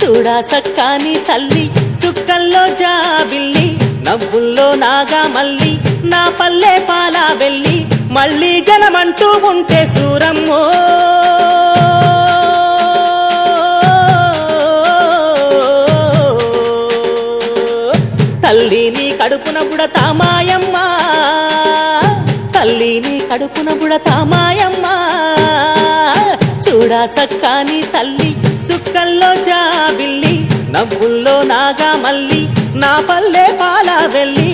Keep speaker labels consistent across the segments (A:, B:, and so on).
A: చూడా సక్కాని తల్లి సుక్కల్లో జాబిల్లి నవ్వుల్లో నాగా మల్లి నా పల్లె పాలా వెళ్ళి మళ్ళీ జలమంటూ ఉంటే సూరమ్మో తల్లిని కడుపున బుడతా మాయమ్మ తల్లిని కడుపున బుడతా మాయమ్మ చూడా సక్కాని తల్లి సుక్కల్లో జాబిల్లి నవ్వుల్లో నాగా మల్లి నా పల్లె పాల వెళ్ళి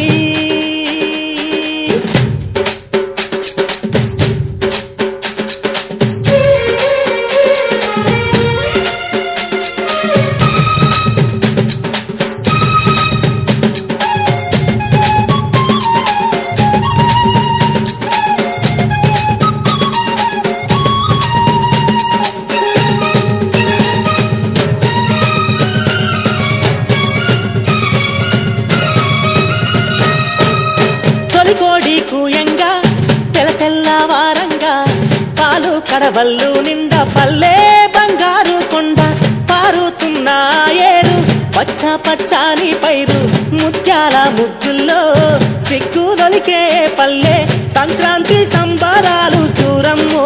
A: తొలికోడి కూయంగా తెల తెల్లవారంగా పాలు కడవల్లు నిండా పల్లె బంగారు కొండ పారుతున్న ఏరు పచ్చ పచ్చాని పైరు ముత్యాల ముగ్గుల్లో సిగ్గులొలికే పల్లె సంక్రాంతి సంబరాలు సూరమ్మో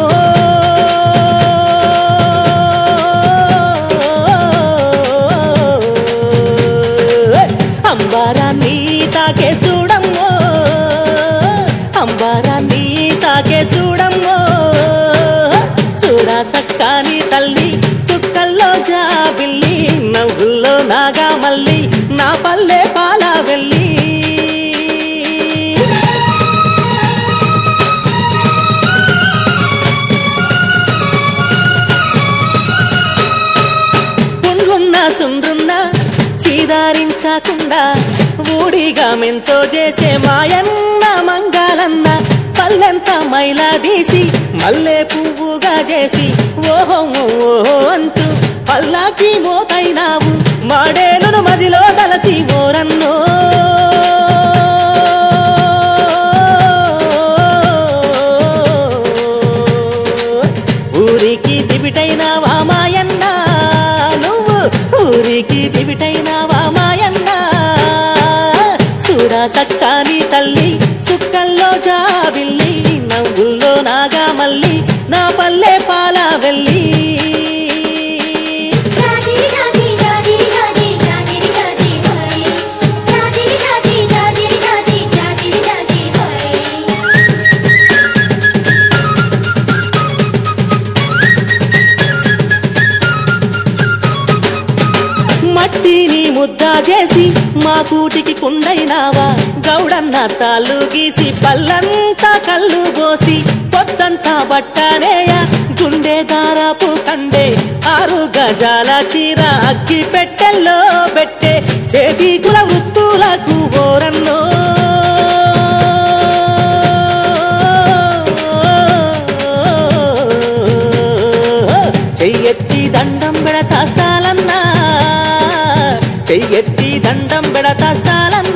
A: అంబారాన్ని తాకే చూడమ్మో అంబారాన్ని తాకే చూడమ్మో చూడా సక్కాని తల్లి సుక్కల్లో జాబిల్లి నవ్వుల్లో నాగా మల్లి నా పల్లె పాల వెళ్ళి పుండ్లున్న సుండ్రున్న చీదారించకుండా ఊడిగా మెంతో చేసే మాయన్న మంగాలన్న పల్లెంత మైలా తీసి మల్లె పువ్వుగా చేసి ఓహో ఓహో అంటూ పల్లాకి మోతైనావు మాడేలును మదిలో తలసి ఓరన్నో ఊరికి దివిటైన వామాయన్న నువ్వు ఊరికి దివిటైన వామాయన్న చూడా సక్కాని తల్లి చుక్కల్లో జాబిల్లి నవ్వుల్లో నాగా మల్లి నా పల్లె పాల వెళ్ళి
B: జాజిరి జాజి జాజిరి జాజి జాజిరి జాజి హోయ్ జాజిరి జాజి జాజిరి జాజి జాజిరి జాజి హోయ్
A: మట్టిని ముద్ద చేసి మా కూటికి కుండైనావా గౌడన్న తాళ్ళు గీసి పల్లంతా కళ్ళు పోసి పొద్దంతా బట్టనేయ గుండె దారాపు కండే ఆరు గజాల చీర అగ్గి పెట్టెల్లో పెట్టే చేతి కుల వృత్తులకు ఓరన్నో చెయ్యెత్తి దండం పెడతా సాలన్నా చెయ్యెత్తి దండం పెడతా సాలన్నా